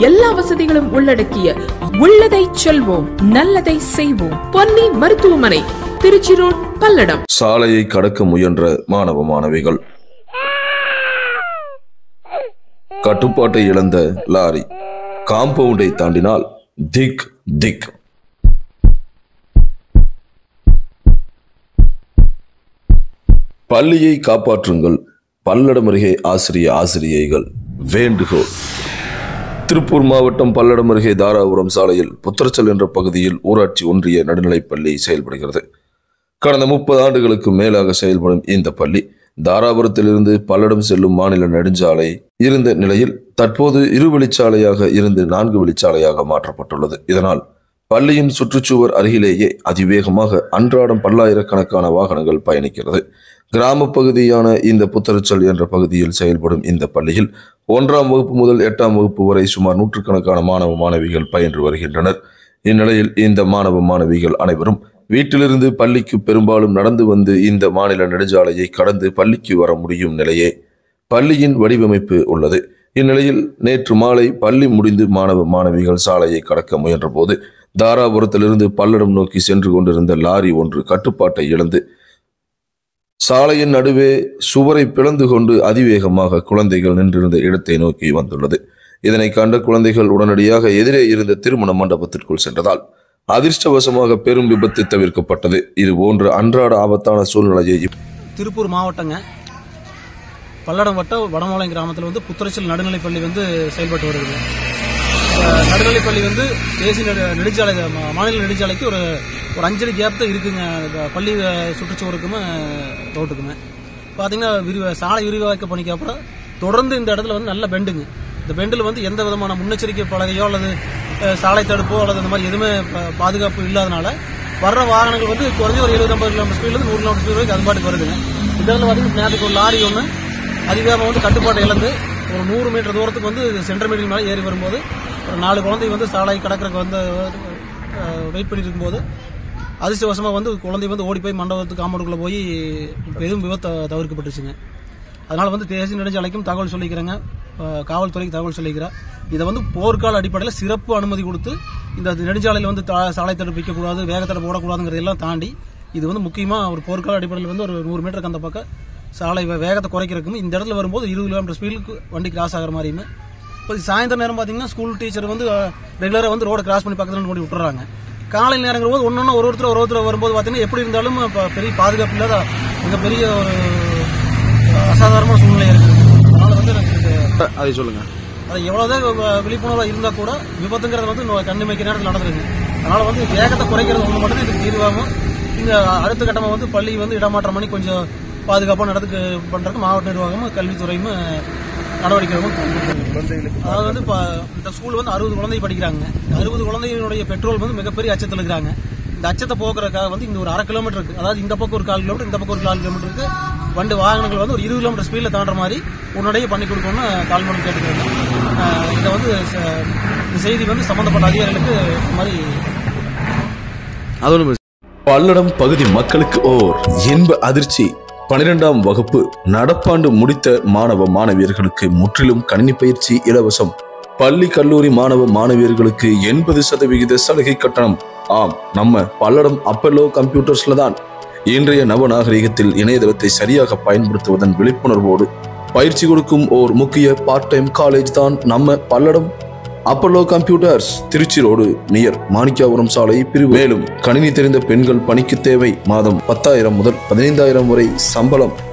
எல்லா வசதிகளும் உள்ளடக்கிய உள்ளதை செல்வோம் நல்லதை செய்வோம் பொன்னி மருத்துவமனை திருச்சி ரோட் பல்லடம் சாலையை கடக்க முயன்ற மாணவ மாணவிகள் கட்டுப்பாட்டை இழந்த லாரி காம்பவுண்டை தாண்டினால் திக் திக் பள்ளியை காப்பாற்றுங்கள் பல்லடம் அருகே ஆசிரிய ஆசிரியைகள் வேண்டுகோள் திருப்பூர் மாவட்டம் பல்லடம் அருகே தாராபுரம் சாலையில் புத்தரச்சல் என்ற பகுதியில் ஊராட்சி ஒன்றிய நடுநிலைப்பள்ளி செயல்படுகிறது கடந்த முப்பது ஆண்டுகளுக்கு மேலாக செயல்படும் இந்த பள்ளி தாராபுரத்திலிருந்து பல்லடம் செல்லும் மாநில நெடுஞ்சாலை இருந்த நிலையில் தற்போது இருவழிச்சாலையாக இருந்து நான்கு வழிச்சாலையாக மாற்றப்பட்டுள்ளது இதனால் பள்ளியின் சுற்றுச்சுவர் அருகிலேயே அதிவேகமாக அன்றாடம் பல்லாயிரக்கணக்கான வாகனங்கள் பயணிக்கிறது கிராம பகுதியான இந்த புத்தரச்சல் என்ற பகுதியில் செயல்படும் இந்த பள்ளியில் ஒன்றாம் வகுப்பு முதல் எட்டாம் வகுப்பு வரை சுமார் நூற்றுக்கணக்கான மாணவ மாணவிகள் பயின்று வருகின்றனர் இந்நிலையில் இந்த மாணவ மாணவிகள் அனைவரும் வீட்டிலிருந்து பள்ளிக்கு பெரும்பாலும் நடந்து வந்து இந்த மாநில நெடுஞ்சாலையை கடந்து பள்ளிக்கு வர முடியும் நிலையே பள்ளியின் வடிவமைப்பு உள்ளது இந்நிலையில் நேற்று மாலை பள்ளி முடிந்து மாணவ மாணவிகள் சாலையை கடக்க முயன்றபோது தாராபுரத்திலிருந்து பல்லடம் நோக்கி சென்று கொண்டிருந்த லாரி ஒன்று கட்டுப்பாட்டை இழந்து சாலையின் நடுவே சுவரை பிளந்து கொண்டு அதிவேகமாக குழந்தைகள் நின்றிருந்த இடத்தை நோக்கி வந்துள்ளது இதனை கண்ட குழந்தைகள் உடனடியாக எதிரே இருந்த திருமண மண்டபத்திற்குள் சென்றதால் அதிர்ஷ்டவசமாக பெரும் விபத்து தவிர்க்கப்பட்டது இது போன்ற அன்றாட ஆபத்தான சூழ்நிலையை திருப்பூர் மாவட்டங்க பல்லடம் வட்டம் வடமோலை கிராமத்தில் வந்து புத்தரச்சல் நடுநிலைப்பள்ளி வந்து செயல்பட்டு வருகிறது இந்த நடுநிலைப்பள்ளி வந்து தேசிய நெடு- நெடுஞ்சாலை மா- மாநில நெடுஞ்சாலைக்கு ஒரு ஒரு அஞ்சடி கேப் தான் இருக்குங்க இந்த பள்ளி அஹ், சுற்றுச்சுவருக்குமே ரோட்டுக்குமே பார்த்தீங்கன்னா விரிவ சாலை விரிவாக்க பணிக்கு அப்புறம் தொடர்ந்து இந்த இடத்துல வந்து நல்ல பெண்டுங்க இந்த பெண்டில் வந்து எந்த விதமான முன்னெச்சரிக்கை பலகையோ அல்லது அஹ், சாலை தடுப்போ அல்லது இந்த மாதிரி எதுவுமே ப- பாதுகாப்பு இல்லாதனால வர்ற வாகனங்கள் வந்து குறைஞ்ச ஒரு எழுபது ஐம்பது கிலோமீட்டர் ஸ்பீட்ல நூறு கிலோமீட்டர் ஸ்பீட் வரைக்கும் அது பாட்டுக்கு வருதுங்க இந்த இடத்துல பார்த்தீங்கன்னா நேரத்துக்கு ஒரு லாரி ஒன்று அதிவேகமாக வந்து கட்டுப்பாட்டை இழந்து ஒரு நூறு மீட்டர் தூரத்துக்கு வந்து சென்டர் மீட்டர் மேலே ஏறி வரும்போது ஒரு நாலு குழந்தை வந்து சாலை கடற்கரைக்கு வந்து வெயிட் பண்ணிட்டு இருக்கும்போது அதிர்ஷ்டவசமாக வந்து குழந்தை வந்து ஓடி போய் மண்டபத்துக்கு காம்பவுண்டுக்குள்ளே போய் பெரும் விபத்து தவிர்க்கப்பட்டுச்சுங்க அதனால வந்து தேசிய நெடுஞ்சாலைக்கும் தகவல் சொல்லிக்கிறேங்க அஹ், காவல்துறைக்கு தகவல் சொல்லிக்கிறேன் இதை வந்து போர்க்கால அடிப்படையில் சிறப்பு அனுமதி கொடுத்து இந்த நெடுஞ்சாலையில் வந்து தா- சாலை தடுப்பு வைக்கக்கூடாது வேகத்தடை போடக்கூடாதுங்கிறதெல்லாம் தாண்டி இது வந்து முக்கியமாக ஒரு போர்க்கால அடிப்படையில் வந்து ஒரு நூறு மீட்டருக்கு அந்த பக்கம் சாலை வே- வேகத்தை குறைக்கிறதுக்கும் இந்த இடத்துல வரும்போது இருபது கிலோமீட்டர் ஸ்பீடுக்கு வண்டி கிராஸ் ஆகிற மாதிரியுமே இப்போ சாயந்தரம் நேரம் பார்த்தீங்கன்னா ஸ்கூல் டீச்சர் வந்து ரெகுலராக வந்து ரோட கிராஸ் பண்ணி பக்கத்தில் கொண்டு விட்டுறாங்க காலையில் நேரங்கிற போது ஒன்று ஒரு ஒருத்தர் ஒரு ஒருத்தர் வரும்போது பார்த்தீங்கன்னா எப்படி இருந்தாலும் இப்போ பெரிய பாதுகாப்பு இல்லாத மிகப்பெரிய ஒரு அசாதாரணமான சூழ்நிலை இருக்குது அதனால வந்து எனக்கு இது அதை சொல்லுங்க அது எவ்வளவுதான் வ- விழிப்புணர்வா இருந்தா கூட விபத்துங்கிறது வந்து நோ- கண்ணு வைக்க நேரத்தில் நடந்துருக்கு அதனால வந்து வேகத்தை குறைக்கிறது ஒன்று மட்டும் இதுக்கு தீர்வாகும் இந்த அடுத்த கட்டமா வந்து பள்ளி வந்து இடமாற்றம் பண்ணி கொஞ்சம் பாதுகாப்பாக நடத்துக்கு பண்றதுக்கு மாவட்ட நிர்வாகமும் கல்வித்துறையும் நடவடிக்கைகளும் அதாவது வந்து இப்ப இந்த ஸ்கூல் வந்து அறுபது குழந்தை படிக்கிறாங்க அறுபது குழந்தைகளுடைய பெட்ரோல் வந்து மிகப்பெரிய அச்சத்தில் இருக்கிறாங்க இந்த அச்சத்தை போக்குறதுக்காக வந்து இந்த ஒரு அரை கிலோமீட்டர் இருக்கு அதாவது இந்த பக்கம் ஒரு கால் கிலோமீட்டர் இந்த பக்கம் ஒரு கால் கிலோமீட்டர் இருக்கு வண்டி வாகனங்கள் வந்து ஒரு இருபது கிலோமீட்டர் ஸ்பீடில் தாண்டுற மாதிரி உடனடியே பண்ணி கொடுக்கணும்னு கால் பண்ணி கேட்டுக்கிறேன் ஆஹ் இதை வந்து ச- இந்த செய்தி வந்து சம்பந்தப்பட்ட அதிகாரிகளுக்கு இந்த மாதிரி அது ஒன்று பல்லடம் பகுதி மக்களுக்கு ஓர் இன்ப அதிர்ச்சி பனிரெண்டாம் வகுப்பு நடப்பாண்டு முடித்த மாணவ மாணவியர்களுக்கு முற்றிலும் கணினி பயிற்சி இலவசம் பள்ளி கல்லூரி மாணவ மாணவியர்களுக்கு எண்பது சதவிகித சலுகை கட்டணம் ஆம் நம்ம பல்லடம் அப்பல்லோ கம்ப்யூட்டர்ஸ்ல தான் இன்றைய நவநாகரிகத்தில் இணையதளத்தை சரியாக பயன்படுத்துவதன் விழிப்புணர்வோடு பயிற்சி கொடுக்கும் ஓர் முக்கிய பார்ட் டைம் காலேஜ் தான் நம்ம Palladam Apollo computers Trichy road near Manikkapuram சாலை பிரிவு மேலும் கணினி தெரிந்த பெண்கள் பணிக்கு தேவை மாதம் பத்தாயிரம் முதல் பதினைந்தாயிரம் வரை சம்பளம்